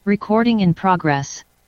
Recording in progress.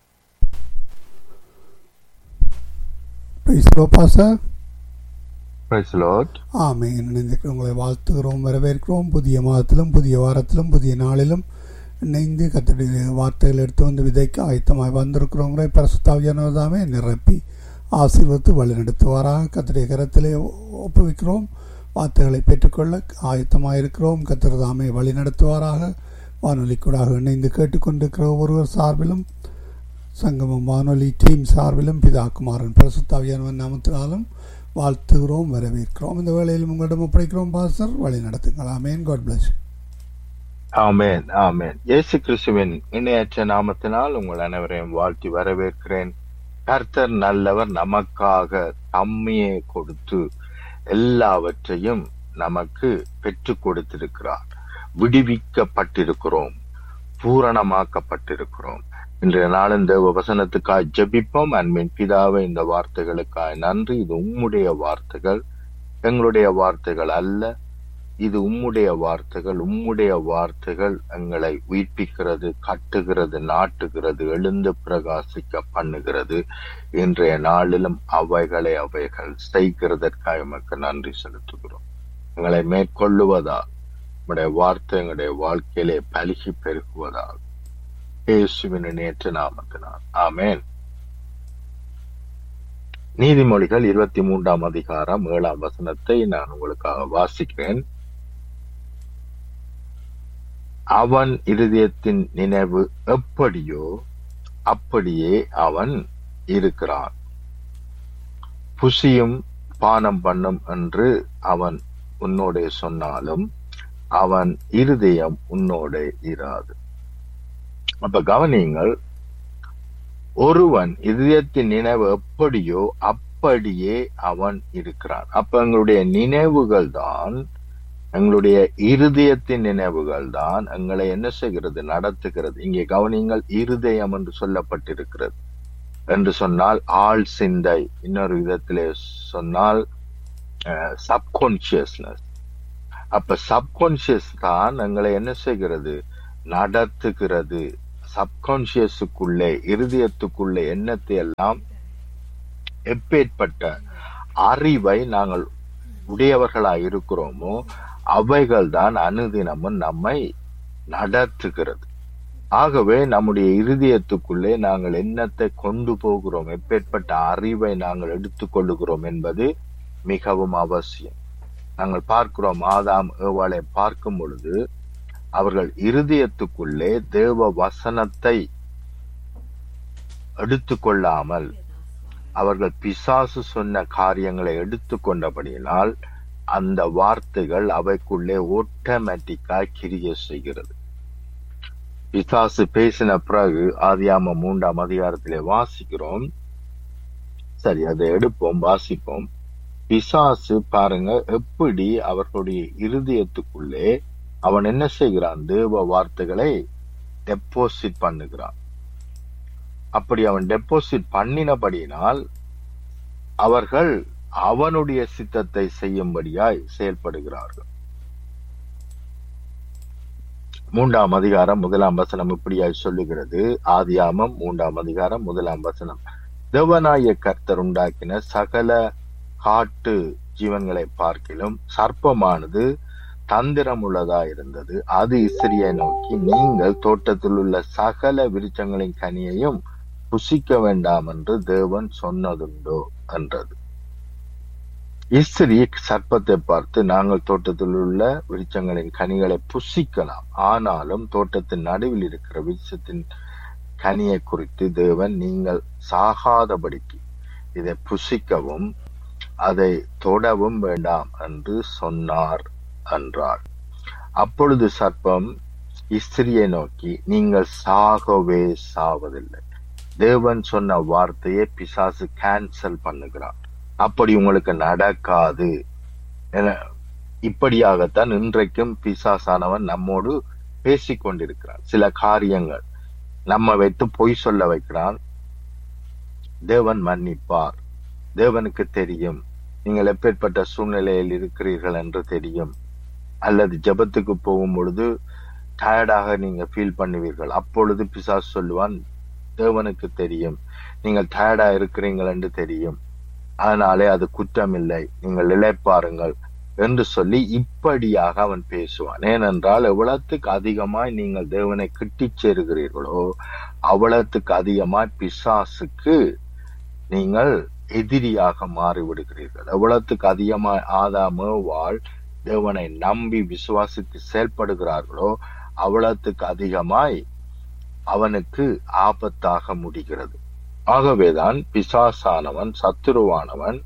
Praise pastor Praise the Lord. Amen இணைந்திருக்கிற உங்களை வாழ்த்துகிறோம் வரவேற்கிறோம் புதிய மாதத்திலும் புதிய வாரத்திலும் புதிய நாளிலும் இணைந்து கத்தடைய வார்த்தைகள் எடுத்து வந்து விதைக்க ஆயத்தமாய் வந்திருக்கிறவங்களை பரசுத்தாவியானதாமே நிரப்பி ஆசீர்வத்து வழிநடத்துவாராக கத்தடைய கரத்திலே ஒப்புவிக்கிறோம் வார்த்தைகளை பெற்றுக்கொள்ள ஆயத்தமாக இருக்கிறோம் கத்திரதாமே வழி நடத்துவாராக வானொலி கூடாக இணைந்து கேட்டுக்கொண்டிருக்கிற ஒருவர் சார்பிலும் சங்கமம் வானொலி டீம் சார்பிலும் பிதாக்குமாரன் பரசுத்தாவியானவன் நாமத்தினாலும் வாழ்த்துகிறோம் வரவேற்கிறோம் இந்த வேளையில் உங்களிடம் ஒப்படைக்கிறோம் பாஸ்டர் வழி நடத்துங்கள் ஆமேன் காட் பிளஸ் ஆமென் ஆமென் இயேசு கிறிஸ்துவின் இணையற்ற நாமத்தினால் உங்கள் அனைவரையும் வாழ்த்தி வரவேற்கிறேன் கர்த்தர் நல்லவர் நமக்காக தம்மையே கொடுத்து எல்லாவற்றையும் நமக்கு பெற்றுக் கொடுத்திருக்கிறார் விடுவிக்கப்பட்டிருக்கிறோம் பூரணமாக்கப்பட்டிருக்கிறோம் இன்றைய நாளின் தேவ வசனத்துக்காய் ஜெபிப்போம் அன்பின் பிதாவை இந்த வார்த்தைகளுக்காய் நன்றி இது உம்முடைய வார்த்தைகள் எங்களுடைய வார்த்தைகள் அல்ல இது உம்முடைய வார்த்தைகள் உம்முடைய வார்த்தைகள் எங்களை உயிர்ப்பிக்கிறது கட்டுகிறது நாட்டுகிறது எழுந்து பிரகாசிக்க பண்ணுகிறது இன்றைய நாளிலும் அவைகளை அவைகள் செய்கிறதற்காக எமக்கு நன்றி செலுத்துகிறோம் எங்களை மேற்கொள்ளுவதா உம்முடைய வார்த்தை எங்களுடைய வாழ்க்கையிலே பலுகி பெருகுவதால் இயேசுவின் நேற்று நாமத்தினால் ஆமென் நீதிமொழிகள் இருபத்தி மூன்றாம் அதிகாரம் ஏழாம் வசனத்தை நான் உங்களுக்காக வாசிக்கிறேன் அவன் இருதயத்தின் நினைவு எப்படியோ அப்படியே அவன் இருக்கிறான் புசியும் பானம் பண்ணும் என்று அவன் உன்னோடே சொன்னாலும் அவன் இருதயம் உன்னோடே இராது அப்ப கவனியுங்கள் ஒருவன் இதயத்தின் நினைவு எப்படியோ அப்படியே அவன் இருக்கிறான் அப்ப எங்களுடைய நினைவுகள் தான் எங்களுடைய இருதயத்தின் நினைவுகள் தான் எங்களை என்ன செய்கிறது நடத்துகிறது இங்கே கவனியுங்கள் இருதயம் என்று சொல்லப்பட்டிருக்கிறது என்று சொன்னால் ஆள் சிந்தை இன்னொரு விதத்திலே சொன்னால் சப்கான்சியஸ்னஸ் அப்ப சப்கான்சியஸ் தான் எங்களை என்ன செய்கிறது நடத்துகிறது சப்கான்சியஸுக்குள்ளே இருதயத்துக்குள்ளே எண்ணத்தை எல்லாம் எப்பேற்பட்ட அறிவை நாங்கள் உடையவர்களாய் இருக்கிறோமோ அவைகள் தான் அனுதினமும் நம்மை நடத்துகிறது ஆகவே நம்முடைய இருதயத்துக்குள்ளே நாங்கள் எண்ணத்தை கொண்டு போகிறோம் எப்பேற்பட்ட அறிவை நாங்கள் எடுத்துக்கொள்ளுகிறோம் என்பது மிகவும் அவசியம் நாங்கள் பார்க்கிறோம் ஆதாம் ஏவாளை பார்க்கும் பொழுது அவர்கள் இருதயத்துக்குள்ளே தேவ வசனத்தை எடுத்துக்கொள்ளாமல் அவர்கள் பிசாசு சொன்ன காரியங்களை எடுத்துக்கொண்டபடியினால் அந்த வார்த்தைகள் அவைக்குள்ளே ஆட்டோமேட்டிக்கா கிரிய செய்கிறது பிசாசு பேசின பிறகு ஆதியாம மூன்றாம் அதிகாரத்திலே வாசிக்கிறோம் சரி அதை எடுப்போம் வாசிப்போம் பிசாசு பாருங்க எப்படி அவர்களுடைய இருதயத்துக்குள்ளே அவன் என்ன செய்கிறான் தேவ வார்த்தைகளை டெபாசிட் பண்ணுகிறான் அப்படி அவன் டெபாசிட் பண்ணினபடியினால் அவர்கள் அவனுடைய சித்தத்தை செய்யும்படியாய் செயல்படுகிறார்கள் மூன்றாம் அதிகாரம் முதலாம் வசனம் இப்படியாய் சொல்லுகிறது ஆதியாமம் மூன்றாம் அதிகாரம் முதலாம் வசனம் தேவனாய கர்த்தர் உண்டாக்கின சகல காட்டு ஜீவன்களை பார்க்கிலும் சர்ப்பமானது தந்திரம் உள்ளதா இருந்தது அது இஸ்ரியை நோக்கி நீங்கள் தோட்டத்தில் உள்ள சகல விருச்சங்களின் கனியையும் புசிக்க வேண்டாம் என்று தேவன் சொன்னதுண்டோ என்றது இஸ்ரி சர்ப்பத்தை பார்த்து நாங்கள் தோட்டத்தில் உள்ள விருச்சங்களின் கனிகளை புசிக்கலாம் ஆனாலும் தோட்டத்தின் நடுவில் இருக்கிற விருட்சத்தின் கனியை குறித்து தேவன் நீங்கள் சாகாதபடிக்கு இதை புசிக்கவும் அதை தொடவும் வேண்டாம் என்று சொன்னார் என்றார் அப்பொழுது சர்ப்பம் இஸ்திரியை நோக்கி நீங்கள் சாகவே சாவதில்லை தேவன் சொன்ன வார்த்தையை பிசாசு கேன்சல் பண்ணுகிறான் அப்படி உங்களுக்கு நடக்காது என இப்படியாகத்தான் இன்றைக்கும் பிசாசானவன் நம்மோடு பேசிக் கொண்டிருக்கிறான் சில காரியங்கள் நம்ம வைத்து பொய் சொல்ல வைக்கிறான் தேவன் மன்னிப்பார் தேவனுக்கு தெரியும் நீங்கள் எப்பேற்பட்ட சூழ்நிலையில் இருக்கிறீர்கள் என்று தெரியும் அல்லது ஜெபத்துக்கு போகும் பொழுது டயர்டாக நீங்க ஃபீல் பண்ணுவீர்கள் அப்பொழுது பிசாசு சொல்லுவான் தேவனுக்கு தெரியும் நீங்கள் டயர்டா இருக்கிறீங்கள் என்று தெரியும் அதனாலே அது குற்றமில்லை நீங்கள் இளைப்பாருங்கள் என்று சொல்லி இப்படியாக அவன் பேசுவான் ஏனென்றால் எவ்வளவுக்கு அதிகமாய் நீங்கள் தேவனை கிட்டிச் சேருகிறீர்களோ அவ்வளவுக்கு அதிகமாய் பிசாசுக்கு நீங்கள் எதிரியாக மாறிவிடுகிறீர்கள் எவ்வளவுக்கு அதிகமாய் ஆதாம வாழ் தேவனை நம்பி விசுவாசித்து செயல்படுகிறார்களோ அவ்வளவுக்கு அதிகமாய் அவனுக்கு ஆபத்தாக முடிகிறது ஆகவேதான் பிசாசானவன் சத்துருவானவன்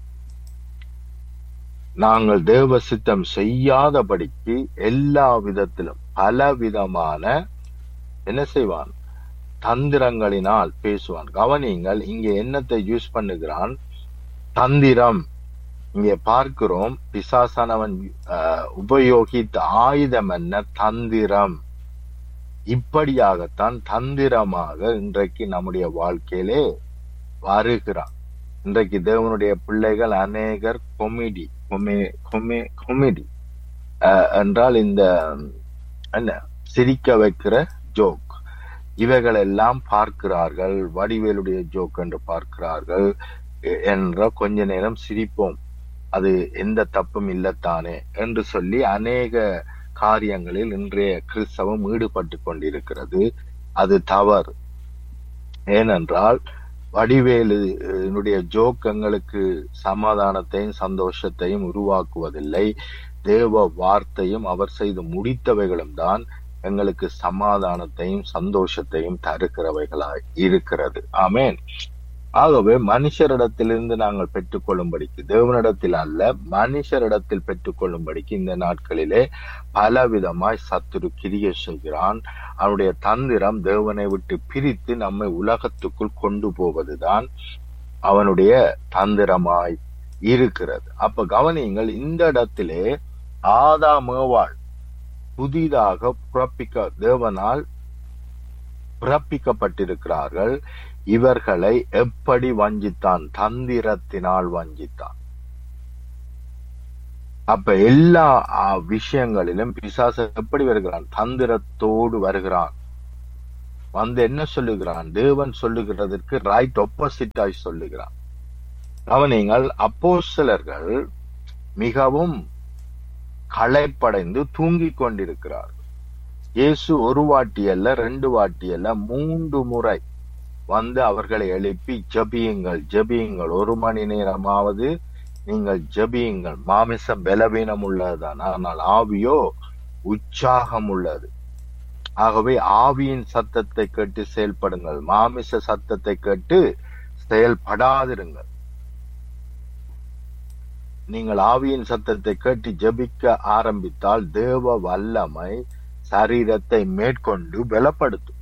நாங்கள் தேவ சித்தம் செய்யாதபடிக்கு எல்லா விதத்திலும் பல விதமான என்ன செய்வான் தந்திரங்களினால் பேசுவான் கவனிங்கள் இங்க என்னத்தை யூஸ் பண்ணுகிறான் தந்திரம் இங்கே பார்க்கிறோம் பிசாசானவன் அஹ், உபயோகித்த ஆயுதம் என்ன தந்திரம் இப்படியாகத்தான் தந்திரமாக இன்றைக்கு நம்முடைய வாழ்க்கையிலே வருகிறான் இன்றைக்கு தேவனுடைய பிள்ளைகள் அநேகர் கொமிடி கொமே கொமே கொமெடி என்றால் இந்த என்ன சிரிக்க வைக்கிற ஜோக் இவைகள் எல்லாம் பார்க்கிறார்கள் வடிவேலுடைய ஜோக் என்று பார்க்கிறார்கள் எ- என்ற கொஞ்ச நேரம் சிரிப்போம் அது எந்த தப்பும் இல்லத்தானே என்று சொல்லி அநேக காரியங்களில் இன்றைய கிறிஸ்தவம் ஈடுபட்டு கொண்டிருக்கிறது அது தவறு ஏனென்றால் வடிவேலுனுடைய ஜோக் எங்களுக்கு சமாதானத்தையும் சந்தோஷத்தையும் உருவாக்குவதில்லை தேவ வார்த்தையும் அவர் செய்து முடித்தவைகளும் தான் எங்களுக்கு சமாதானத்தையும் சந்தோஷத்தையும் தருகிறவைகளாய் இருக்கிறது ஆமென் ஆகவே மனுஷரிடத்திலிருந்து நாங்கள் பெற்றுக்கொள்ளும்படிக்கு தேவனிடத்தில் அல்ல மனுஷரிடத்தில் பெற்றுக்கொள்ளும்படிக்கு இந்த நாட்களிலே பலவிதமாய் சத்துரு கிரிய செய்கிறான் அவனுடைய தந்திரம் தேவனை விட்டு பிரித்து நம்மை உலகத்துக்குள் கொண்டு போவதுதான் அவனுடைய தந்திரமாய் இருக்கிறது அப்ப கவனியுங்கள் இந்த இடத்திலே ஆதாமேவாள் புதிதாக பிறப்பிக்க தேவனால் பிறப்பிக்கப்பட்டிருக்கிறார்கள் இவர்களை எப்படி வஞ்சித்தான் தந்திரத்தினால் வஞ்சித்தான் அப்ப எல்லா ஆ, விஷயங்களிலும் பிசாசு எப்படி வருகிறான் தந்திரத்தோடு வருகிறான் வந்து என்ன சொல்லுகிறான் தேவன் சொல்லுகிறதற்கு ரைட் ஆப்போசிட்டாய் சொல்லுகிறான் கவனிங்கள் அப்போஸ்தலர்கள் மிகவும் களைப்படைந்து தூங்கிக் கொண்டிருக்கிறார்கள் இயேசு ஒரு வாட்டி அல்ல ரெண்டு வாட்டி அல்ல மூன்று முறை வந்து அவர்களை எழுப்பி ஜபியுங்கள் ஜபியுங்கள் ஒரு மணி நேரமாவது நீங்கள் ஜபியுங்கள் மாமிசம் பலவீனம் உள்ளதுதான் ஆனால் ஆவியோ உற்சாகம் உள்ளது ஆகவே ஆவியின் சத்தத்தை கேட்டு செயல்படுங்கள் மாமிச சத்தத்தை கேட்டு செயல்படாதிருங்கள் நீங்கள் ஆவியின் சத்தத்தை கேட்டு ஜெபிக்க ஆரம்பித்தால் தேவ வல்லமை சரீரத்தை மேற்கொண்டு பலப்படுத்தும்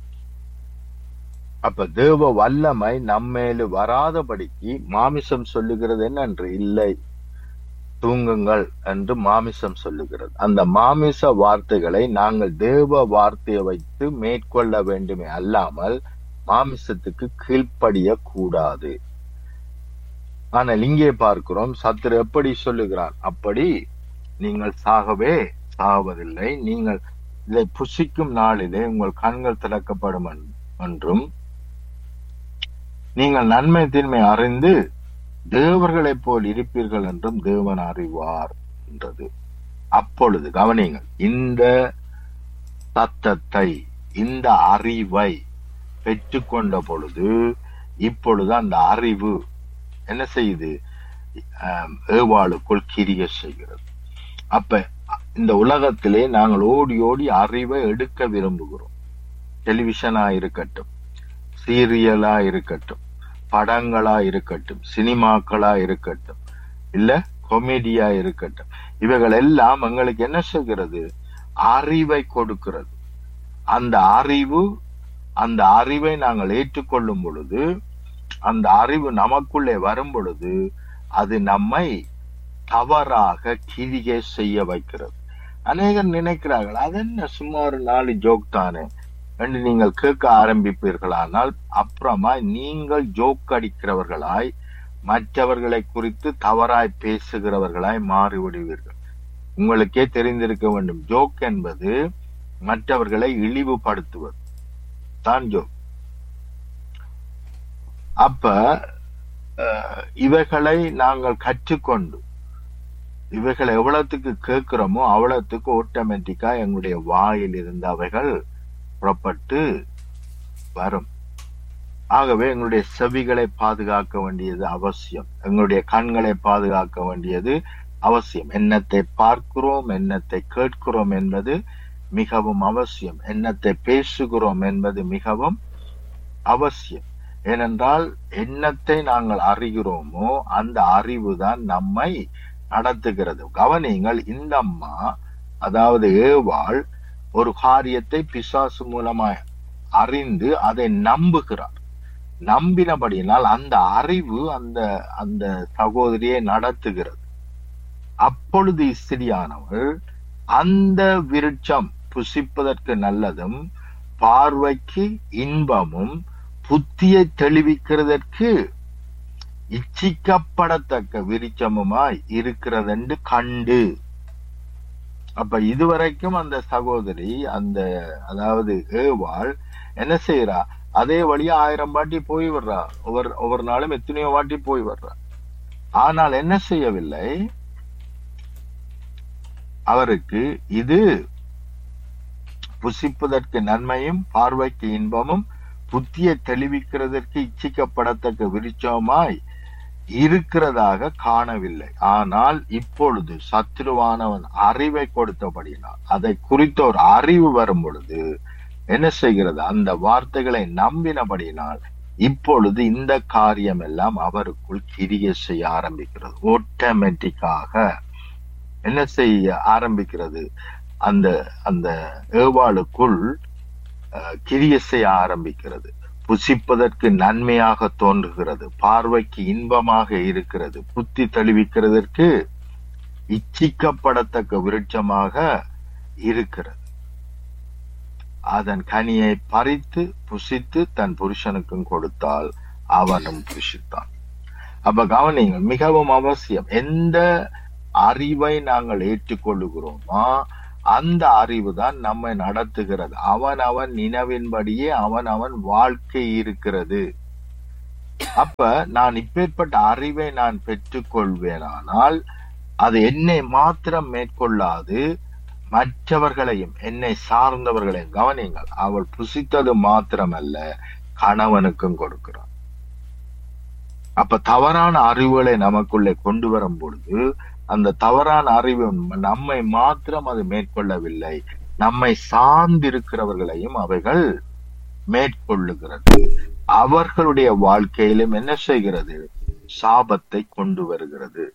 அப்ப தேவ வல்லமை நம்மேலு வராதபடிக்கு மாமிசம் சொல்லுகிறது என்னன்று இல்லை தூங்குங்கள் என்று மாமிசம் சொல்லுகிறது அந்த மாமிச வார்த்தைகளை நாங்கள் தேவ வார்த்தையை வைத்து மேற்கொள்ள வேண்டுமே அல்லாமல் மாமிசத்துக்கு கீழ்ப்படிய கூடாது ஆனால் இங்கே பார்க்கிறோம் சத்துரு எப்படி சொல்லுகிறான் அப்படி நீங்கள் சாகவே சாவதில்லை நீங்கள் இதை புசிக்கும் நாளிலே உங்கள் கண்கள் திறக்கப்படும் en- என்றும் நீங்கள் நன்மை தீன்மை அறிந்து தேவர்களைப் போல் இருப்பீர்கள் என்றும் தேவன் அறிவார் என்றது அப்பொழுது கவனியுங்கள் இந்த சத்தத்தை இந்த அறிவை பெற்றுக்கொண்ட பொழுது இப்பொழுது அந்த அறிவு என்ன செய்யுது ஆம், ஏவாளுக்குள் கிரிய செய்கிறது அப்ப இந்த உலகத்திலே நாங்கள் ஓடி ஓடி அறிவை எடுக்க விரும்புகிறோம் டெலிவிஷனா இருக்கட்டும் சீரியலா இருக்கட்டும் படங்களா இருக்கட்டும் சினிமாக்களா இருக்கட்டும் இல்ல கொமெடியா இருக்கட்டும் இவைகள் எல்லாம் எங்களுக்கு என்ன செய்கிறது அறிவை கொடுக்கிறது அந்த அறிவு அந்த அறிவை நாங்கள் ஏற்றுக்கொள்ளும் பொழுது அந்த அறிவு நமக்குள்ளே வரும் பொழுது அது நம்மை தவறாக கிரிகை செய்ய வைக்கிறது அநேகர் நினைக்கிறார்கள் அது என்ன சும்மா ஒரு நாலு ஜோக் தானே என்று நீங்கள் கேட்க ஆரம்பிப்பீர்களானால் அப்புறமா நீங்கள் ஜோக் அடிக்கிறவர்களாய் மற்றவர்களை குறித்து தவறாய் பேசுகிறவர்களாய் மாறிவிடுவீர்கள் உங்களுக்கே தெரிந்திருக்க வேண்டும் ஜோக் என்பது மற்றவர்களை இழிவுபடுத்துவது தான் ஜோக் அப்ப அஹ், இவைகளை நாங்கள் கற்றுக்கொண்டு இவைகளை எவ்வளவுக்கு கேட்கிறோமோ அவ்வளவுக்கு ஆட்டோமேட்டிக்கா எங்களுடைய வாயில் இருந்து அவைகள் புறப்பட்டு வரும் ஆகவே எங்களுடைய செவிகளை பாதுகாக்க வேண்டியது அவசியம் எங்களுடைய கண்களை பாதுகாக்க வேண்டியது அவசியம் என்னத்தை பார்க்கிறோம் என்னத்தை கேட்கிறோம் என்பது மிகவும் அவசியம் என்னத்தை பேசுகிறோம் என்பது மிகவும் அவசியம் ஏனென்றால் எண்ணத்தை நாங்கள் அறிகிறோமோ அந்த அறிவு தான் நம்மை நடத்துகிறது கவனிங்கள் இந்த அம்மா அதாவது ஏவாள் ஒரு காரியத்தை பிசாசு மூலமாய் அறிந்து அதை நம்புகிறார் நம்பினபடியினால் அந்த அறிவு அந்த அந்த சகோதரியை நடத்துகிறது அப்பொழுது ஸ்திரியானவள் அந்த விருட்சம் புசிப்பதற்கு நல்லதும் பார்வைக்கு இன்பமும் புத்தியை தெளிவிக்கிறதற்கு இச்சிக்கப்படத்தக்க விருட்சமுமாய் இருக்கிறதென்று கண்டு அப்ப இதுவரைக்கும் அந்த சகோதரி அந்த அதாவது ஏவாள் என்ன செய்யறா அதே வழியா ஆயிரம் வாட்டி போய் வர்றா ஒவ்வொரு ஒவ்வொரு நாளும் எத்தனையோ வாட்டி போய் வர்றா ஆனால் என்ன செய்யவில்லை அவருக்கு இது புசிப்பதற்கு நன்மையும் பார்வைக்கு இன்பமும் புத்தியை தெளிவிக்கிறதற்கு இச்சிக்கப்படத்தக்க விருட்சமாய் இருக்கிறதாக காணவில்லை ஆனால் இப்பொழுது சத்ருவானவன் அறிவை கொடுத்தபடினால் அதை குறித்த ஒரு அறிவு வரும் பொழுது என்ன செய்கிறது அந்த வார்த்தைகளை நம்பினபடினால் இப்பொழுது இந்த காரியம் எல்லாம் அவருக்குள் கிரிய செய்ய ஆரம்பிக்கிறது ஆட்டோமேட்டிக்காக என்ன செய்ய ஆரம்பிக்கிறது அந்த அந்த ஏவாளுக்குள் அஹ், கிரிய செய்ய ஆரம்பிக்கிறது புசிப்பதற்கு நன்மையாக தோன்றுகிறது பார்வைக்கு இன்பமாக இருக்கிறது புத்தி தெளிவிக்கிறதற்கு இச்சிக்கப்படத்தக்க விருட்சமாக இருக்கிறது அதன் கனியை பறித்து புசித்து தன் புருஷனுக்கும் கொடுத்தால் அவனும் புசித்தான் அப்ப கவனிங்க மிகவும் அவசியம் எந்த அறிவை நாங்கள் ஏற்றுக்கொள்ளுகிறோமோ அந்த அறிவு தான் நம்மை நடத்துகிறது அவன் அவன் நினைவின்படியே அவன் அவன் வாழ்க்கை இருக்கிறது அப்ப நான் இப்பேற்பட்ட அறிவை நான் பெற்றுக்கொள்வேனானால் அது என்னை மாத்திரம் மேற்கொள்ளாது மற்றவர்களையும் என்னை சார்ந்தவர்களையும் கவனியுங்கள் அவள் புசித்தது மாத்திரமல்ல கணவனுக்கும் கொடுக்கிறான் அப்ப தவறான அறிவுகளை நமக்குள்ளே கொண்டு வரும் பொழுது அந்த தவறான அறிவு நம்மை மாத்திரம் அது மேற்கொள்ளவில்லை நம்மை சார்ந்திருக்கிறவர்களையும் அவைகள் மேற்கொள்ளுகிறது அவர்களுடைய வாழ்க்கையிலும் என்ன செய்கிறது சாபத்தை கொண்டு வருகிறது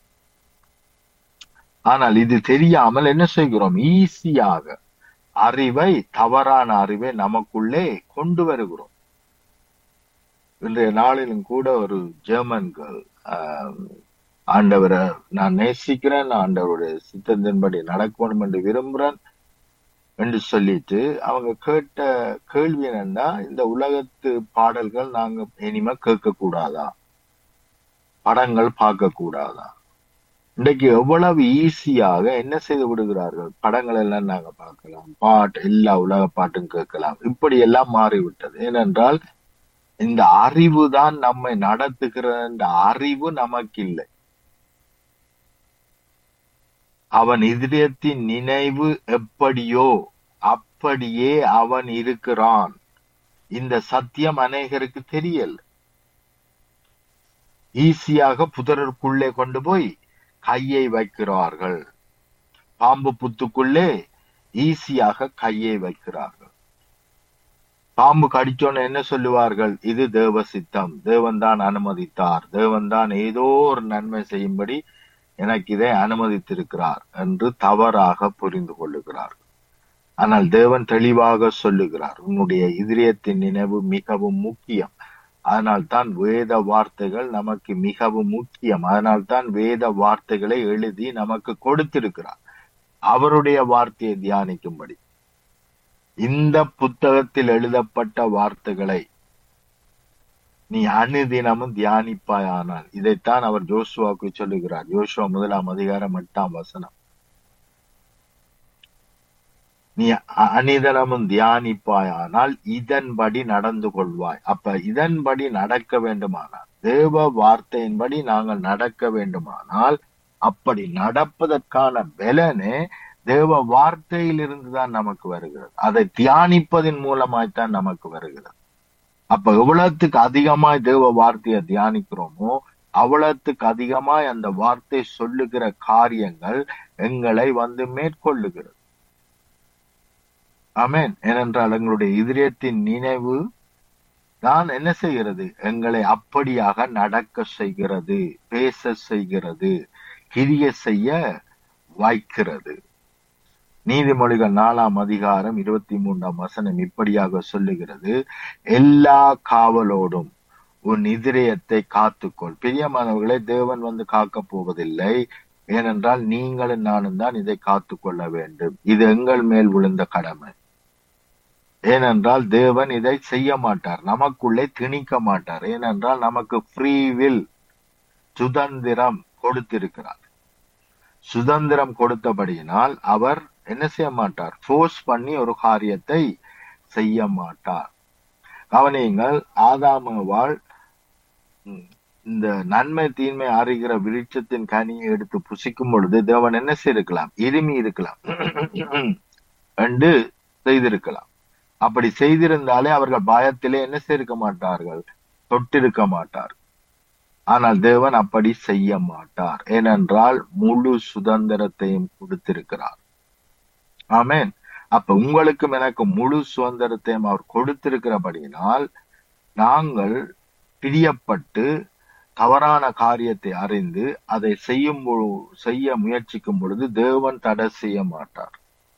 ஆனால் இது தெரியாமல் என்ன செய்கிறோம் ஈஸியாக அறிவை தவறான அறிவை நமக்குள்ளே கொண்டு வருகிறோம் இன்றைய நாளிலும் கூட ஒரு ஜெர்மன் கேர்ள் ஆண்டவரை நான் நேசிக்கிறேன் ஆண்டவருடைய சித்தத்தின்படி நடக்கணும் என்று விரும்புறேன் என்று சொல்லிட்டு அவங்க கேட்ட கேள்வி என்னன்னா இந்த உலகத்து பாடல்கள் நாங்க இனிமே கேட்க கூடாதா படங்கள் பார்க்க கூடாதா இன்றைக்கு எவ்வளவு ஈஸியாக என்ன செய்து விடுகிறார்கள் படங்கள் எல்லாம் நாங்க பார்க்கலாம் பாட்டு எல்லா உலக பாட்டும் கேட்கலாம் இப்படி எல்லாம் மாறிவிட்டது ஏனென்றால் இந்த அறிவு தான் நம்மை நடத்துகிற இந்த அறிவு நமக்கு இல்லை அவன் இதயத்தின் நினைவு எப்படியோ அப்படியே அவன் இருக்கிறான் இந்த சத்தியம் அநேகருக்கு தெரியல ஈஸியாக புதருக்குள்ளே கொண்டு போய் கையை வைக்கிறார்கள் பாம்பு புத்துக்குள்ளே ஈஸியாக கையை வைக்கிறார்கள் பாம்பு கடிச்சோன்னு என்ன சொல்லுவார்கள் இது தேவ சித்தம் தேவன் தான் அனுமதித்தார் தேவன் தான் ஏதோ ஒரு நன்மை செய்யும்படி எனக்கு இதை அனுமதித்திருக்கிறார் என்று தவறாக புரிந்து கொள்ளுகிறார்கள் ஆனால் தேவன் தெளிவாக சொல்லுகிறார் உன்னுடைய இதயத்தின் நினைவு மிகவும் முக்கியம் அதனால் தான் வேத வார்த்தைகள் நமக்கு மிகவும் முக்கியம் அதனால் தான் வேத வார்த்தைகளை எழுதி நமக்கு கொடுத்திருக்கிறார் அவருடைய வார்த்தையை தியானிக்கும்படி இந்த புத்தகத்தில் எழுதப்பட்ட வார்த்தைகளை நீ அனுதினமும் தியானிப்பாயானால் இதைத்தான் அவர் ஜோசுவாவுக்கு சொல்லுகிறார் ஜோசுவா முதலாம் அதிகாரம் எட்டாம் வசனம் நீ அ- அனிதனமும் தியானிப்பாயானால் இதன்படி நடந்து கொள்வாய் அப்ப இதன்படி நடக்க வேண்டுமானால் தேவ வார்த்தையின்படி நாங்கள் நடக்க வேண்டுமானால் அப்படி நடப்பதற்கான பலனே தேவ வார்த்தையிலிருந்து தான் நமக்கு வருகிறது அதை தியானிப்பதன் மூலமாய்த்தான் நமக்கு வருகிறது அப்ப எவ்வளவுக்கு அதிகமாய் தேவ வார்த்தையை தியானிக்கிறோமோ அவ்வளவுக்கு அதிகமாய் அந்த வார்த்தை சொல்லுகிற காரியங்கள் எங்களை வந்து மேற்கொள்ளுகிறது ஆமென் ஏனென்றால் எங்களுடைய இதயத்தின் நினைவு தான் என்ன செய்கிறது எங்களை அப்படியாக நடக்க செய்கிறது பேச செய்கிறது கிரிய செய்ய வைக்கிறது நீதிமொழிகள் நாலாம் அதிகாரம் இருபத்தி மூன்றாம் வசனம் இப்படியாக சொல்லுகிறது எல்லா காவலோடும் உன் இதயத்தை காத்துக்கொள் பிரியமானவர்களை தேவன் வந்து காக்க போவதில்லை ஏனென்றால் நீங்களும் நானும் தான் இதை காத்துக்கொள்ள வேண்டும் இது எங்கள் மேல் விழுந்த கடமை ஏனென்றால் தேவன் இதை செய்ய மாட்டார் நமக்குள்ளே திணிக்க மாட்டார் ஏனென்றால் நமக்கு ஃப்ரீ வில் சுதந்திரம் கொடுத்திருக்கிறார் சுதந்திரம் கொடுத்தபடியினால் அவர் என்ன செய்ய மாட்டார் ஃபோர்ஸ் பண்ணி ஒரு காரியத்தை செய்ய மாட்டார் கவனியுங்கள் ஆதாமவாள் ம், இந்த நன்மை தீன்மை அறிகிற விருட்சத்தின் கனியை எடுத்து புசிக்கும் பொழுது தேவன் என்ன செய்திருக்கலாம் இருமி இருக்கலாம் என்று செய்திருக்கலாம் அப்படி செய்திருந்தாலே அவர்கள் பயத்திலே என்ன செய்திருக்க மாட்டார்கள் தொட்டிருக்க மாட்டார் ஆனால் தேவன் அப்படி செய்ய மாட்டார் ஏனென்றால் முழு சுதந்திரத்தையும் கொடுத்திருக்கிறார் ஆமென் அப்ப உங்களுக்கும் எனக்கு முழு சுதந்திரத்தையும் அவர் கொடுத்திருக்கிறபடியினால் நாங்கள் பிரியப்பட்டு தவறான காரியத்தை அறிந்து அதை செய்யும் பொழு- செய்ய முயற்சிக்கும் பொழுது தேவன் தடை செய்ய மாட்டார்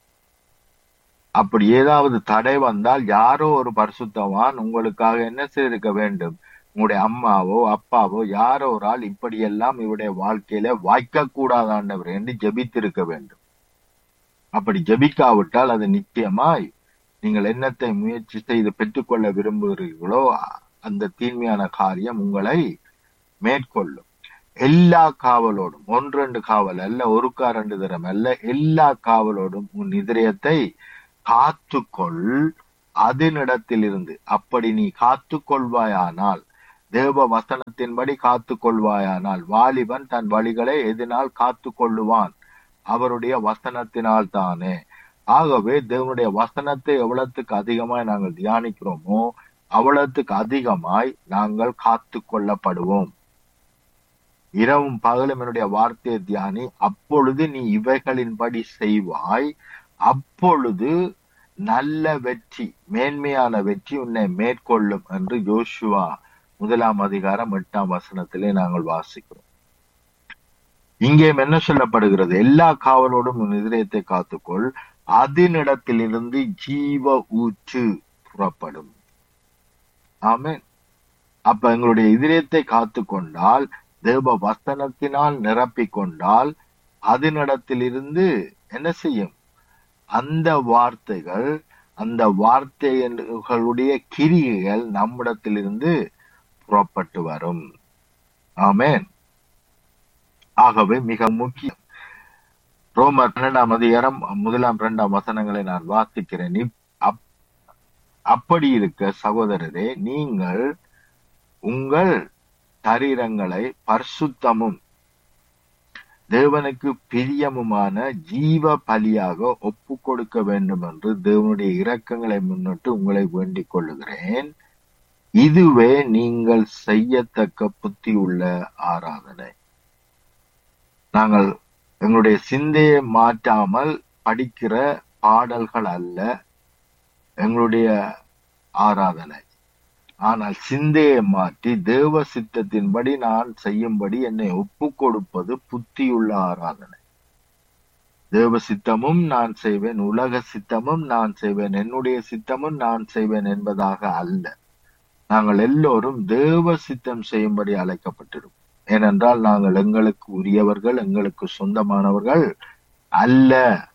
அப்படி ஏதாவது தடை வந்தால் யாரோ ஒரு பரிசுத்தவான் உங்களுக்காக என்ன செய்திருக்க வேண்டும் உங்களுடைய அம்மாவோ அப்பாவோ யாரோ ஒரு ஆள் இப்படியெல்லாம் இவருடைய வாழ்க்கையில வாய்க்க கூடாதாண்டவர் என்று ஜெபித்திருக்க வேண்டும் அப்படி ஜெபிக்காவிட்டால் அது நிச்சயமாய் நீங்கள் என்னத்தை முயற்சி செய்து பெற்றுக்கொள்ள விரும்புகிறீர்களோ அந்த தீன்மையான காரியம் உங்களை மேற்கொள்ளும் எல்லா காவலோடும் ஒன்றெண்டு காவல் அல்ல ஒருக்கா ரெண்டு தரம் அல்ல எல்லா காவலோடும் உன் இதயத்தை காத்துக்கொள் அதனிடத்திலிருந்து அப்படி நீ காத்துக்கொள்வாயானால் தேவ வசனத்தின்படி காத்துக்கொள்வாயானால் வாலிபன் தன் வழிகளை எதனால் காத்துக்கொள்ளுவான் அவருடைய வசனத்தினால் தானே ஆகவே தேவனுடைய வசனத்தை எவ்வளவுக்கு அதிகமாய் நாங்கள் தியானிக்கிறோமோ அவ்வளவுக்கு அதிகமாய் நாங்கள் காத்து கொள்ளப்படுவோம் இரவும் பகலும் என்னுடைய வார்த்தையை தியானி அப்பொழுது நீ இவைகளின்படி செய்வாய் அப்பொழுது நல்ல வெற்றி மேன்மையான வெற்றி உன்னை மேற்கொள்ளும் என்று யோசுவா முதலாம் அதிகாரம் எட்டாம் வசனத்திலே நாங்கள் வாசிக்கிறோம் இங்கே என்ன சொல்லப்படுகிறது எல்லா காவலோடும் உன் இதயத்தை காத்துக்கொள் அதனிடத்திலிருந்து ஜீவ ஊற்று புறப்படும் ஆமென் அப்ப எங்களுடைய இதயத்தை காத்துக்கொண்டால் தேவ வசனத்தினால் நிரப்பிக் கொண்டால் அதனிடத்திலிருந்து என்ன செய்யும் அந்த வார்த்தைகள் அந்த வார்த்தைகளுடைய கிரியைகள் நம்மிடத்திலிருந்து புறப்பட்டு வரும் ஆமென் ஆகவே மிக முக்கியம் ரோமர் பன்னெண்டாம் அதிகாரம் முதலாம் இரண்டாம் வசனங்களை நான் வாசிக்கிறேன் இப்- அப்- அப்படி இருக்க சகோதரரே நீங்கள் உங்கள் சரீரங்களை பரிசுத்தமும் தேவனுக்கு பிரியமுமான ஜீவ பலியாக ஒப்பு கொடுக்க வேண்டும் என்று தேவனுடைய இரக்கங்களை முன்னிட்டு உங்களை வேண்டிக் கொள்ளுகிறேன் இதுவே நீங்கள் செய்யத்தக்க புத்தி உள்ள ஆராதனை நாங்கள் எங்களுடைய சிந்தையை மாற்றாமல் படிக்கிற பாடல்கள் அல்ல எங்களுடைய ஆராதனை ஆனால் சிந்தையை மாற்றி தேவ சித்தத்தின்படி நான் செய்யும்படி என்னை ஒப்பு கொடுப்பது புத்தியுள்ள ஆராதனை தேவ சித்தமும் நான் செய்வேன் உலக சித்தமும் நான் செய்வேன் என்னுடைய சித்தமும் நான் செய்வேன் என்பதாக அல்ல நாங்கள் எல்லோரும் தேவ சித்தம் செய்யும்படி அழைக்கப்பட்டிருக்கோம் ஏனென்றால் நாங்கள் எங்களுக்கு உரியவர்கள் எங்களுக்கு சொந்தமானவர்கள் அல்ல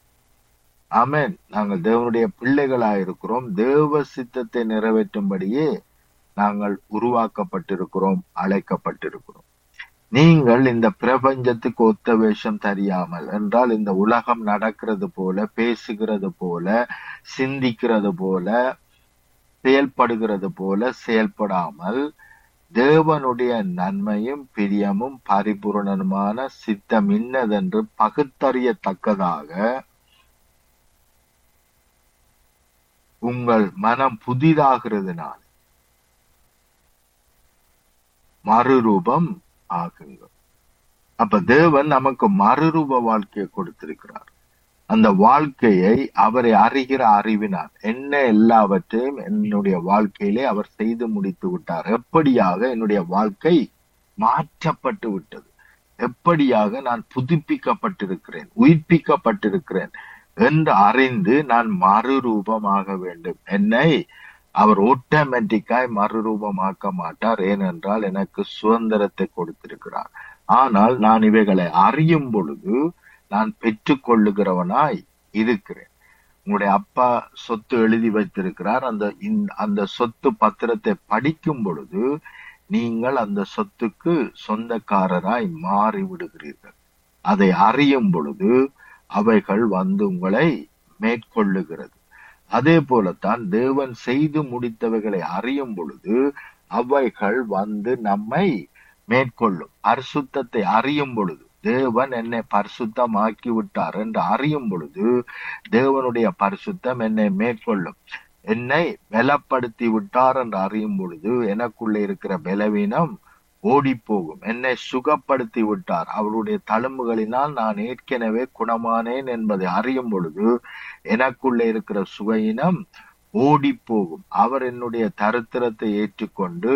ஆமென் நாங்கள் தேவனுடைய பிள்ளைகளாயிருக்கிறோம் தேவ சித்தத்தை நிறைவேற்றும்படியே நாங்கள் உருவாக்கப்பட்டிருக்கிறோம் அழைக்கப்பட்டிருக்கிறோம் நீங்கள் இந்த பிரபஞ்சத்துக்கு ஒத்த வேஷம் தெரியாமல் என்றால் இந்த உலகம் நடக்கிறது போல பேசுகிறது போல சிந்திக்கிறது போல செயல்படுகிறது போல செயல்படாமல் தேவனுடைய நன்மையும் பிரியமும் பரிபூரணமான சித்தம் இன்னதென்று பகுத்தறியத்தக்கதாக உங்கள் மனம் புதிதாகிறதுனால் மறுரூபம் ஆகுங்கள் அப்ப தேவன் நமக்கு மறுரூப வாழ்க்கையை கொடுத்திருக்கிறார் அந்த வாழ்க்கையை அவரை அறிகிற அறிவினார் என்ன எல்லாவற்றையும் என்னுடைய வாழ்க்கையிலே அவர் செய்து முடித்து விட்டார் எப்படியாக என்னுடைய வாழ்க்கை மாற்றப்பட்டு விட்டது எப்படியாக நான் புதுப்பிக்கப்பட்டிருக்கிறேன் உயிர்ப்பிக்கப்பட்டிருக்கிறேன் என்று அறிந்து நான் மறுரூபமாக வேண்டும் என்னை அவர் ஆட்டோமேட்டிக்காய் மறுரூபமாக்க மாட்டார் ஏனென்றால் எனக்கு சுதந்திரத்தை கொடுத்திருக்கிறார் ஆனால் நான் இவைகளை அறியும் பொழுது நான் பெற்றுக்கொள்ளுகிறவனாய் இருக்கிறேன் உங்களுடைய அப்பா சொத்து எழுதி வைத்திருக்கிறார் அந்த அந்த சொத்து பத்திரத்தை படிக்கும் பொழுது நீங்கள் அந்த சொத்துக்கு சொந்தக்காரராய் மாறி விடுகிறீர்கள் அதை அறியும் பொழுது அவைகள் வந்து உங்களை மேற்கொள்ளுகிறது அதே போலத்தான் தேவன் செய்து முடித்தவைகளை அறியும் பொழுது அவைகள் வந்து நம்மை மேற்கொள்ளும் பரிசுத்தத்தை அறியும் பொழுது தேவன் என்னை பரிசுத்தமாக்கி விட்டார் என்று அறியும் பொழுது தேவனுடைய பரிசுத்தம் என்னை மேற்கொள்ளும் என்னை பலப்படுத்தி விட்டார் என்று அறியும் பொழுது எனக்குள்ளே இருக்கிற பலவீனம் ஓடி போகும் என்னை சுகப்படுத்தி விட்டார் அவருடைய தழும்புகளினால் நான் ஏற்கனவே குணமானேன் என்பதை அறியும் பொழுது எனக்குள்ளே இருக்கிற சுகையினம் ஓடி போகும் அவர் என்னுடைய தரித்திரத்தை ஏற்றுக்கொண்டு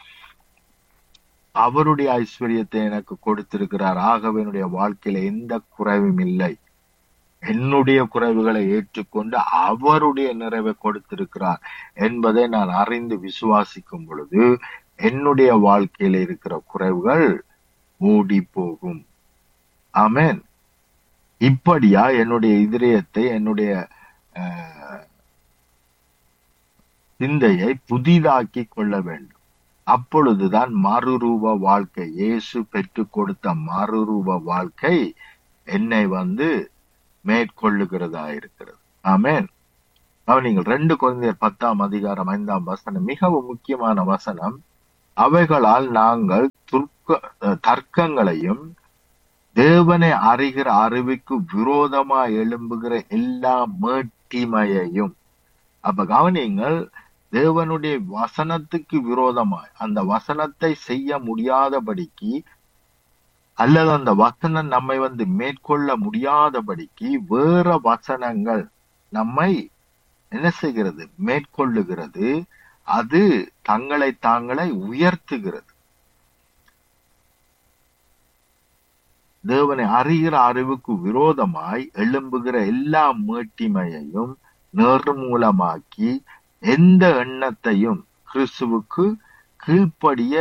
அவருடைய ஐஸ்வர்யத்தை எனக்கு கொடுத்திருக்கிறார் ஆகவே என்னுடைய வாழ்க்கையில எந்த குறைவும் இல்லை என்னுடைய குறைவுகளை ஏற்றுக்கொண்டு அவருடைய நிறைவை கொடுத்திருக்கிறார் என்பதை நான் அறிந்து விசுவாசிக்கும் பொழுது என்னுடைய வாழ்க்கையில இருக்கிற குறைவுகள் ஓடி போகும் ஆமேன் இப்படியா என்னுடைய இதயத்தை என்னுடைய சிந்தையை புதிதாக்கி கொள்ள வேண்டும் அப்பொழுதுதான் மறுரூப வாழ்க்கை இயேசு பெற்றுக் கொடுத்த மறுரூப வாழ்க்கை என்னை வந்து மேற்கொள்ளுகிறதா இருக்கிறது ஆமேன் அவன் நீங்கள் ரெண்டு குழந்தையர் பத்தாம் அதிகாரம் ஐந்தாம் வசனம் மிகவும் முக்கியமான வசனம் அவைகளால் நாங்கள் துர்க்க தர்க்கங்களையும் தேவனை அறிகிற அறிவுக்கு விரோதமா எழும்புகிற எல்லா மேட்டிமையையும் அப்ப கவனிங்கள் தேவனுடைய வசனத்துக்கு விரோதமாய் அந்த வசனத்தை செய்ய முடியாதபடிக்கு அல்லது அந்த வசனம் நம்மை வந்து மேற்கொள்ள முடியாதபடிக்கு வேற வசனங்கள் நம்மை என்ன செய்கிறது மேற்கொள்ளுகிறது அது தங்களை தாங்களை உயர்த்துகிறது தேவனை அறிகிற அறிவுக்கு விரோதமாய் எழும்புகிற எல்லா மேட்டிமையையும் நிர்மூலமாக்கி எந்த எண்ணத்தையும் கிறிஸ்துவுக்கு கீழ்ப்படிய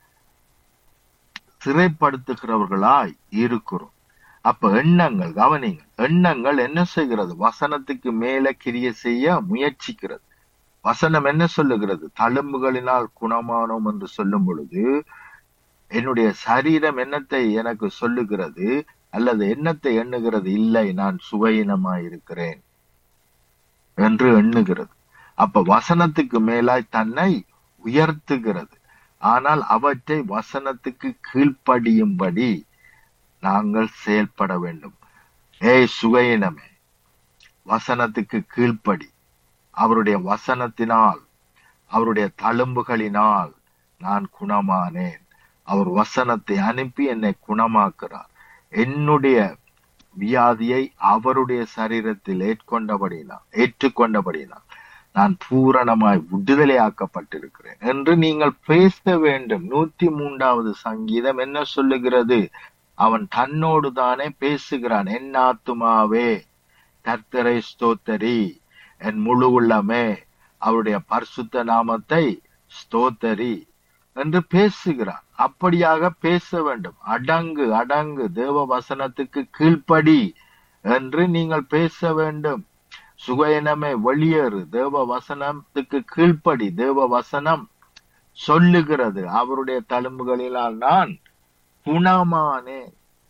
சிறைப்படுத்துகிறவர்களாய் இருக்கிறோம் அப்ப எண்ணங்கள் கவனிங்க எண்ணங்கள் என்ன செய்கிறது வசனத்துக்கு மேல கிரிய செய்ய முயற்சிக்கிறது வசனம் என்ன சொல்லுகிறது தழும்புகளினால் குணமானோம் என்று சொல்லும் பொழுது என்னுடைய சரீரம் என்னத்தை எனக்கு சொல்லுகிறது அல்லது எண்ணத்தை எண்ணுகிறது இல்லை நான் சுவையினமாய் இருக்கிறேன் என்று எண்ணுகிறது அப்ப வசனத்துக்கு மேலாய் தன்னை உயர்த்துகிறது ஆனால் அவற்றை வசனத்துக்கு கீழ்ப்படியும்படி நாங்கள் செயல்பட வேண்டும் ஏய் சுகையினமே வசனத்துக்கு கீழ்ப்படி அவருடைய வசனத்தினால் அவருடைய தழும்புகளினால் நான் குணமானேன் அவர் வசனத்தை அனுப்பி என்னை குணமாக்குறார் என்னுடைய வியாதியை அவருடைய சரீரத்தில் ஏற்கொண்டபடினால் ஏற்றுக்கொண்டபடினால் நான் பூரணமாய் விடுதலையாக்கப்பட்டிருக்கிறேன் என்று நீங்கள் பேச வேண்டும் நூத்தி மூன்றாவது சங்கீதம் என்ன சொல்லுகிறது அவன் தன்னோடு தானே பேசுகிறான் என் ஆத்துமாவே கர்த்தரை ஸ்தோத்தரி என் முழு உள்ளமே அவருடைய பரிசுத்த நாமத்தை ஸ்தோத்தரி என்று பேசுகிறான் அப்படியாக பேச வேண்டும் அடங்கு அடங்கு தேவ வசனத்துக்கு கீழ்ப்படி என்று நீங்கள் பேச வேண்டும் சுகயனமே வெளியேறு தேவ வசனத்துக்கு கீழ்ப்படி தேவ வசனம் சொல்லுகிறது அவருடைய தழும்புகளினால் நான் குணமானே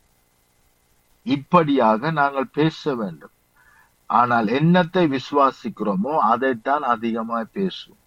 இப்படியாக நாங்கள் பேச வேண்டும் ஆனால் என்னத்தை விசுவாசிக்கிறோமோ அதைத்தான் அதிகமாய் பேசுவோம்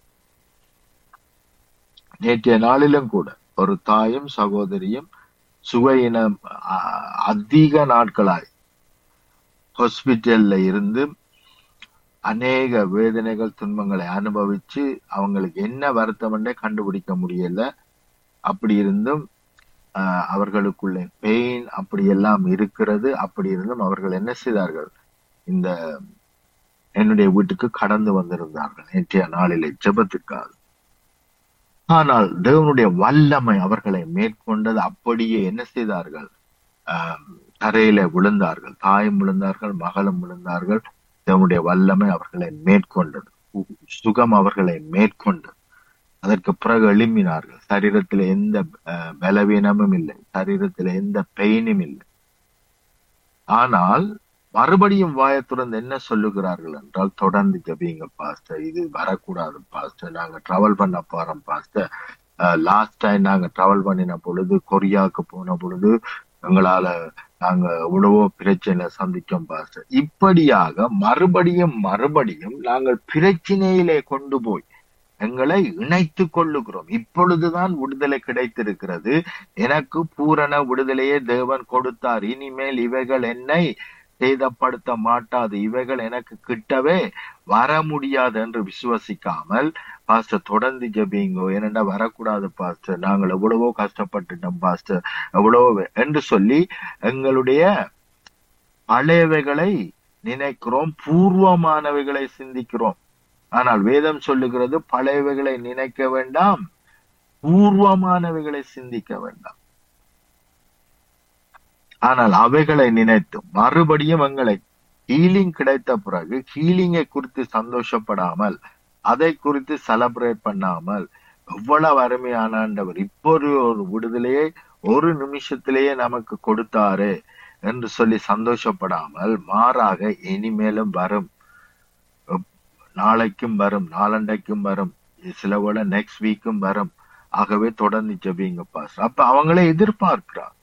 நேற்றைய நாளிலும் கூட ஒரு தாயும் சகோதரியும் சுவையினம் அ- அதிக நாட்களாய் ஹாஸ்பிட்டல்ல இருந்து அநேக வேதனைகள் துன்பங்களை அனுபவிச்சு அவங்களுக்கு என்ன வருத்தம்னே கண்டுபிடிக்க முடியல அப்படி இருந்தும் ஆஹ், அவர்களுக்குள்ள பெயின் அப்படி எல்லாம் இருக்கிறது அப்படி இருந்தும் அவர்கள் என்ன செய்தார்கள் இந்த என்னுடைய வீட்டுக்கு கடந்து வந்திருந்தார்கள் நேற்றைய நாளிலே ஜெபத்துக்காக ஆனால் தேவனுடைய வல்லமை அவர்களை மேற்கொண்டது அப்படியே என்ன செய்தார்கள் ஆஹ், தரையில விழுந்தார்கள் தாயும் விழுந்தார்கள் மகளும் விழுந்தார்கள் தேவனுடைய வல்லமை அவர்களை மேற்கொண்டது சு- சுகம் அவர்களை மேற்கொண்டது அதற்கு பிறகு எழும்பினார்கள் சரீரத்தில் எந்த அஹ், பலவீனமும் இல்லை சரீரத்தில் எந்த பெயினும் இல்லை ஆனால் மறுபடியும் வாயை திறந்து என்ன சொல்லுகிறார்கள் என்றால் தொடர்ந்து ஜபிங்க பாஸ்டர் இது வரக்கூடாது பாஸ்டர் நாங்க டிராவல் பண்ண போறோம் பாஸ்டர் லாஸ்ட் டைம் நாங்க டிராவல் பண்ணின பொழுது கொரியாவுக்கு போன பொழுது எங்களால நாங்க எவ்வளவோ பிரச்சனை சந்திச்சோம் பாஸ்டர் இப்படியாக மறுபடியும் மறுபடியும் நாங்கள் பிரச்சனையிலே கொண்டு போய் எங்களை இணைத்து கொள்ளுகிறோம் இப்பொழுதுதான் விடுதலை கிடைத்திருக்கிறது எனக்கு பூரண விடுதலையே தேவன் கொடுத்தார் இனிமேல் இவைகள் என்னை சேதப்படுத்த மாட்டாது இவைகள் எனக்கு கிட்டவே வர முடியாது என்று விசுவசிக்காமல் பாஸ்டர் தொடர்ந்து ஜெபிங்கோ ஏனென்றா வரக்கூடாது பாஸ்டர் நாங்கள் எவ்வளவோ கஷ்டப்பட்டுட்டோம் பாஸ்டர் எவ்வளவோ என்று சொல்லி எங்களுடைய பழையவைகளை நினைக்கிறோம் பூர்வமானவைகளை சிந்திக்கிறோம் ஆனால் வேதம் சொல்லுகிறது பழையவைகளை நினைக்க வேண்டாம் பூர்வமானவைகளை சிந்திக்க வேண்டாம் ஆனால் அவைகளை நினைத்து மறுபடியும் எங்களை ஹீலிங் கிடைத்த பிறகு ஹீலிங்கை குறித்து சந்தோஷப்படாமல் அதை குறித்து செலப்ரேட் பண்ணாமல் எவ்வளவு அருமையான ஆண்டவர் இப்போ ஒரு ஒரு விடுதலையை ஒரு நிமிஷத்திலேயே நமக்கு கொடுத்தாரு என்று சொல்லி சந்தோஷப்படாமல் மாறாக இனிமேலும் வரும் நாளைக்கும் வரும் நாளண்டைக்கும் வரும் சில வேளை நெக்ஸ்ட் வீக்கும் வரும் ஆகவே தொடர்ந்து ஜெபிங்க பாஸ் அப்ப அவங்களே எதிர்பார்க்கிறார்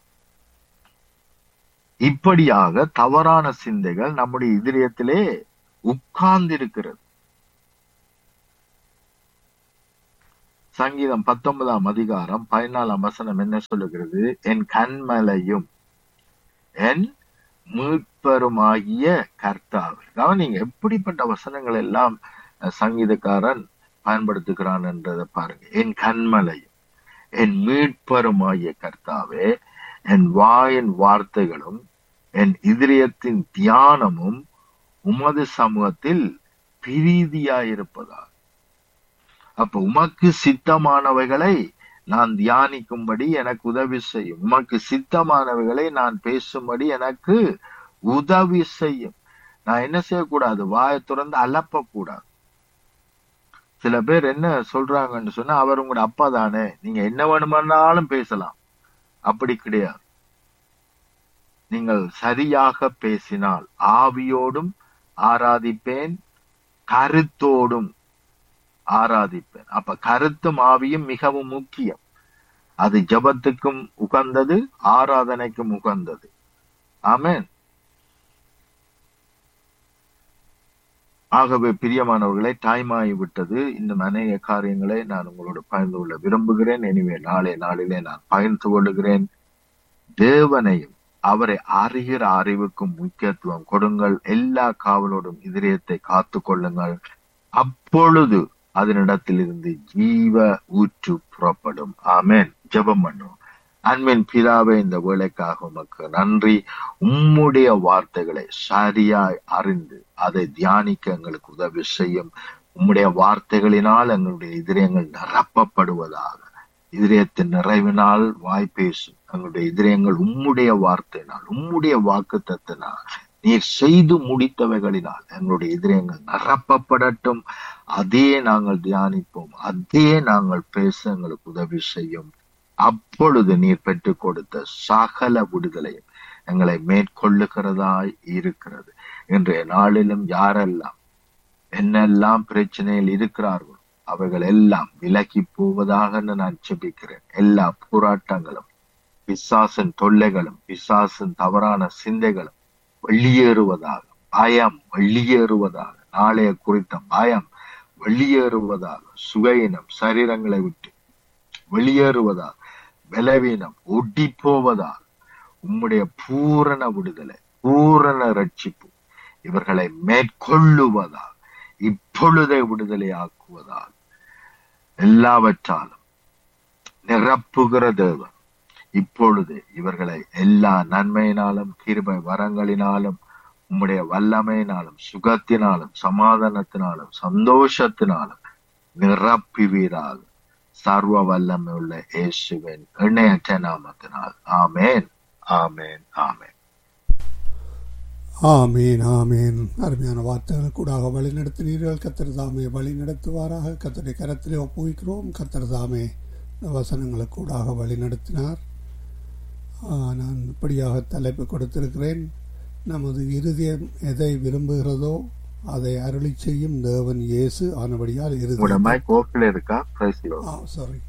இப்படியாக தவறான சிந்தைகள் நம்முடைய இதயத்திலே உட்கார்ந்திருக்கிறது சங்கீதம் பத்தொன்பதாம் அதிகாரம் பதினாலாம் வசனம் என்ன சொல்லுகிறது என் கண்மலையும் என் மீட்பருமாகிய கர்த்தாவே கவனிங்க எப்படிப்பட்ட வசனங்கள் எல்லாம் அஹ், சங்கீதக்காரன் பயன்படுத்துகிறான் என்றதை பாருங்க என் கண்மலையும் என் மீட்பருமாகிய கர்த்தாவே என் வாயின் வார்த்தைகளும் என் இதயத்தின் தியானமும் உமது சமூகத்தில் பிரீதியாயிருப்பதா அப்ப உமக்கு சித்தமானவைகளை நான் தியானிக்கும்படி எனக்கு உதவி செய்யும் உமக்கு சித்தமானவைகளை நான் பேசும்படி எனக்கு உதவி செய்யும் நான் என்ன செய்யக்கூடாது வாயை திறந்து அலப்ப கூடாது சில பேர் என்ன சொல்றாங்கன்னு சொன்னா அவர் உங்களோட அப்பா தானே நீங்க என்ன வேணுமானாலும் பேசலாம் அப்படி கிடையாது நீங்கள் சரியாக பேசினால் ஆவியோடும் ஆராதிப்பேன் கருத்தோடும் ஆராதிப்பேன் அப்ப கருத்தும் ஆவியும் மிகவும் முக்கியம் அது ஜபத்துக்கும் உகந்தது ஆராதனைக்கும் உகந்தது ஆமென் ஆகவே பிரியமானவர்களை டைமாகி விட்டது இன்னும் அநேக காரியங்களை நான் உங்களோட பகிர்ந்து கொள்ள விரும்புகிறேன் எனவே நாளை நாளிலே நான் பகிர்ந்து கொள்ளுகிறேன் தேவனையும் அவரை அறிகிற அறிவுக்கும் முக்கியத்துவம் கொடுங்கள் எல்லா காவலோடும் இதயத்தை காத்து கொள்ளுங்கள் அப்பொழுது அதனிடத்தில் இருந்து ஜீவ ஊற்று புறப்படும் ஆமென் ஜெபம் பண்ணும் அன்பின் பிதாவே இந்த வேலைக்காக உமக்கு நன்றி உம்முடைய வார்த்தைகளை சரியாய் அறிந்து அதை தியானிக்க எங்களுக்கு உதவி செய்யும் உம்முடைய வார்த்தைகளினால் எங்களுடைய இதயங்கள் நிரப்பப்படுவதாக இதயத்தின் நிறைவினால் வாய் பேசும் எங்களுடைய இதயங்கள் உம்முடைய வார்த்தையினால் உம்முடைய வாக்குத்தத்தினால் நீர் செய்து முடித்தவைகளினால் எங்களுடைய இதயங்கள் நிரப்பப்படட்டும் அதே நாங்கள் தியானிப்போம் அதே நாங்கள் பேச எங்களுக்கு உதவி செய்யும் அப்பொழுது நீர் பெற்றுக் கொடுத்த சகல விடுதலையும் எங்களை மேற்கொள்ளுகிறதாய் இருக்கிறது இன்றைய நாளிலும் யாரெல்லாம் என்னெல்லாம் பிரச்சனையில் இருக்கிறார்களோ அவைகள் எல்லாம் விலகி போவதாக நான் செபிக்கிறேன் எல்லா போராட்டங்களும் பிசாசின் தொல்லைகளும் பிசாசின் தவறான சிந்தைகளும் வெளியேறுவதாக பயம் வெளியேறுவதாக நாளைய குறித்த பயம் வெளியேறுவதாக சுகையினம் சரீரங்களை விட்டு வெளியேறுவதாக பலவீனம் ஒட்டி போவதாக உம்முடைய பூரண விடுதலை பூரண ரட்சிப்பு இவர்களை மேற்கொள்ளுவதாக இப்பொழுதே விடுதலை ஆக்குவதாக எல்லாவற்றாலும் நிரப்புகிற தேவன் இப்பொழுது இவர்களை எல்லா நன்மையினாலும் கிருபை வரங்களினாலும் உம்முடைய வல்லமையினாலும் சுகத்தினாலும் சமாதானத்தினாலும் சந்தோஷத்தினாலும் நிரப்புவீராக சர்வ வல்லமை உள்ள இயேசுவின் இணையற்ற நாமத்தினால் ஆமேன் ஆமேன் ஆமேன் ஆமீன் ஆமீன் அருமையான வார்த்தைகள் கூடாக வழி நடத்தினீர்கள் கத்தர் தாமே வழி நடத்துவாராக கத்தரை கரத்திலே ஒப்புவிக்கிறோம் கத்தர் தாமே இந்த வசனங்களை கூடாக வழி நடத்தினார் ஆ, நான் இப்படியாக தலைப்பு கொடுத்திருக்கிறேன் நமது இருதயம் எதை விரும்புகிறதோ அதை அருளி செய்யும் தேவன் இயேசு ஆனபடியால் உங்களோட இருதயம் மைக் ஓப்பில் இருக்கா பிரைஸ் ஆ சாரி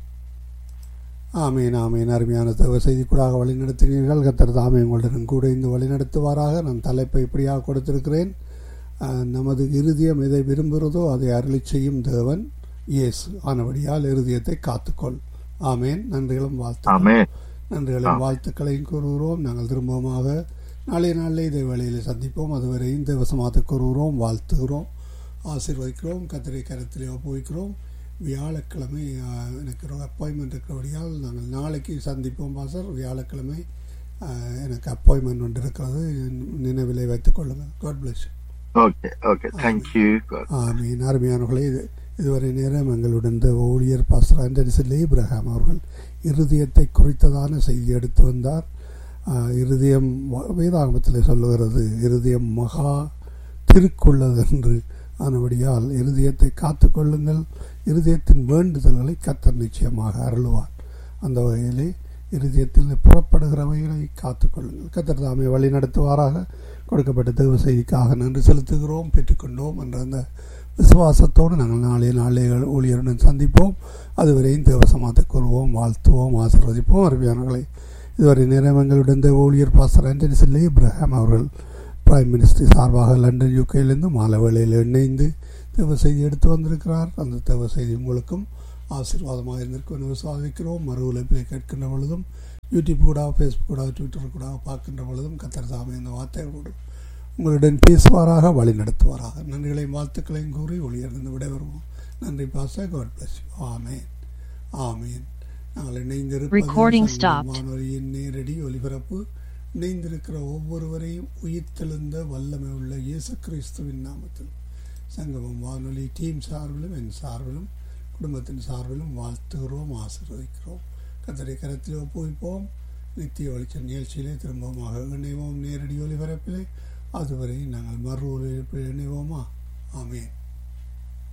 ஆமீன் ஆமீன் அருமையான தேவ செய்திக்கூடாக வழி நடத்தினீர்கள் கத்தர் தாமே உங்களுடன் கூட இந்த வழி நடத்துவாராக நான் தலைப்பை இப்படியாக கொடுத்திருக்கிறேன் ஆ, நமது இருதயம் எதை விரும்புகிறதோ அதை அருளி செய்யும் தேவன் இயேசு ஆனபடியால் இருதயத்தை காத்துக்கொள் ஆமேன் நன்றிகளும் வாழ்த்து ஆமேன் நன்றிகளையும் வாழ்த்துக்களையும் கூறுகிறோம் நாங்கள் திரும்பமாக நாளைய நாளில் இதே வேளையில் சந்திப்போம் அதுவரை இந்த வசமாத்த கூறுகிறோம் வாழ்த்துகிறோம் ஆசீர்வதிக்கிறோம் கத்திரை கருத்திலே ஒப்புவிக்கிறோம் வியாழக்கிழமை ஆ, எனக்கு ஒரு அப்பாயின்மெண்ட் இருக்கிறபடியால் நாங்கள் நாளைக்கு சந்திப்போம் பாசர் வியாழக்கிழமை ஆ, எனக்கு அப்பாயின்மெண்ட் ஒன்று இருக்கிறது நினைவிலை வைத்துக் கொள்ளுங்கள் God bless okay okay thank you ஆமீன் அருமையானவர்களே இது இதுவரை நேரம் எங்களுடன் இந்த ஊழியர் பாஸ்டர் ஆண்டனிசல் இப்ரஹாம் அவர்கள் இருதயத்தை குறித்ததான செய்தி எடுத்து வந்தார் ஆஹ், இருதயம் வ- வேதாகமத்தில் சொல்லுகிறது இருதயம் மகா திருக்குள்ளது என்று ஆனபடியால் இருதயத்தை காத்துக்கொள்ளுங்கள் இருதயத்தின் வேண்டுதல்களை கத்தர் நிச்சயமாக அருளுவார் அந்த வகையிலே இருதயத்தில் புறப்படுகிறவைகளை காத்துக்கொள்ளுங்கள் கத்தர் தாமே வழி நடத்துவாராக கொடுக்கப்பட்ட தேவ செய்திக்காக நன்றி செலுத்துகிறோம் பெற்றுக்கொண்டோம் என்ற அந்த விசுவாசத்தோடு நாங்கள் நாளைய நாளைய ஊழியருடன் சந்திப்போம் அதுவரையும் தேவசமாத்தை கூறுவோம் வாழ்த்துவோம் ஆசீர்வதிப்போம் அருமையானவர்களை இதுவரை நேரம் எங்களுடன் தேவ ஊழியர் பாஸ்டர் ஆண்டனி சில்லை இப்ராஹிம் அவர்கள் பிரைம் மினிஸ்டர் சார்பாக லண்டன் யூகேயிலிருந்து மாலை வேளையில் இணைந்து தேவ செய்தி எடுத்து வந்திருக்கிறார் அந்த தேவ செய்தி உங்களுக்கும் ஆசீர்வாதமாக இருந்திருக்கும் என்று விசுவாசிக்கிறோம் மறு உழைப்பிலே கேட்கின்ற பொழுதும் யூடியூப் கூட ஃபேஸ்புக் கூட ட்விட்டர் கூட பார்க்கின்ற பொழுதும் கத்தர் சாமி இந்த வார்த்தைகளோடு உங்களுடன் பேசுவாராக வழி நடத்துவாராக நன்றிகளையும் வாழ்த்துக்களையும் கூறி ஒளியிருந்து விடைபெறுவோம் நன்றி பாச God bless you amen amen நாங்கள் இணைந்திருப்பது Recording சங்கம் stopped. வானொலியின் நேரடி ஒலிபரப்பு இணைந்திருக்கிற ஒவ்வொருவரையும் உயிர்த்தெழுந்த வல்லமை உள்ள இயேசு கிறிஸ்துவின் நாமத்தில் சங்கமம் வானொலி டீம் சார்பிலும் என் சார்பிலும் குடும்பத்தின் சார்பிலும் வாழ்த்துகிறோம் ஆசீர்வதிக்கிறோம் கத்தரை கரத்தில் ஒப்புவிப்போம் நித்திய வெளிச்ச நிகழ்ச்சியிலே திரும்பமாக இணைவோம் நேரடி ஒலிபரப்பிலே அதுவரை நாங்கள் மறு ஒலிபரப்பில் இணைவோமா ஆமேன்